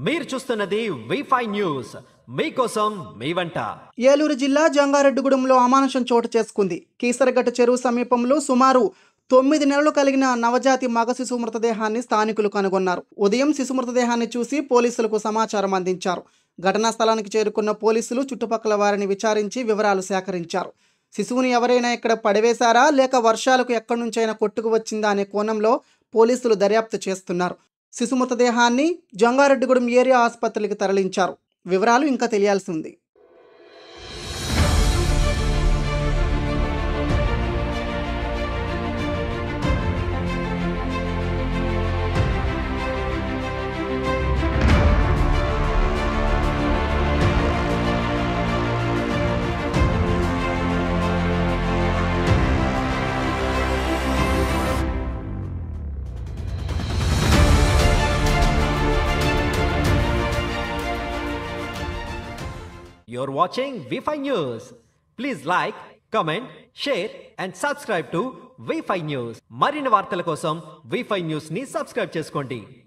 మీరు చూస్తున్నది వి five news మీకోసం మీ వంట ఏలూరు జిల్లా జంగారెడ్డిగూడెంలో అమానుషం చోటు చేసుకుంది కీసరగట్ట చెరువు సమీపంలో సుమారు తొమ్మిది నెలలు కలిగిన నవజాతి మగ శిశువు మృతదేహాన్ని స్థానికులు కనుగొన్నారు ఉదయం శిశు మృతదేహాన్ని చూసి పోలీసులకు సమాచారం అందించారు ఘటనా స్థలానికి చేరుకున్న పోలీసులు చుట్టుపక్కల వారిని విచారించి వివరాలు సేకరించారు శిశువుని ఎవరైనా ఇక్కడ పడవేశారా లేక వర్షాలకు ఎక్కడి నుంచైనా కొట్టుకు వచ్చిందా అనే కోణంలో పోలీసులు దర్యాప్తు చేస్తున్నారు శిశు మృతదేహాన్ని జంగారెడ్డిగూడెం ఏరియా ఆసుపత్రికి తరలించారు వివరాలు ఇంకా తెలియాల్సి ఉంది You're watching V five news please like comment share and subscribe to V five news మరిన్ని వార్తల కోసం వి ఫైవ్ న్యూస్ ని సబ్స్క్రైబ్ చేసుకోండి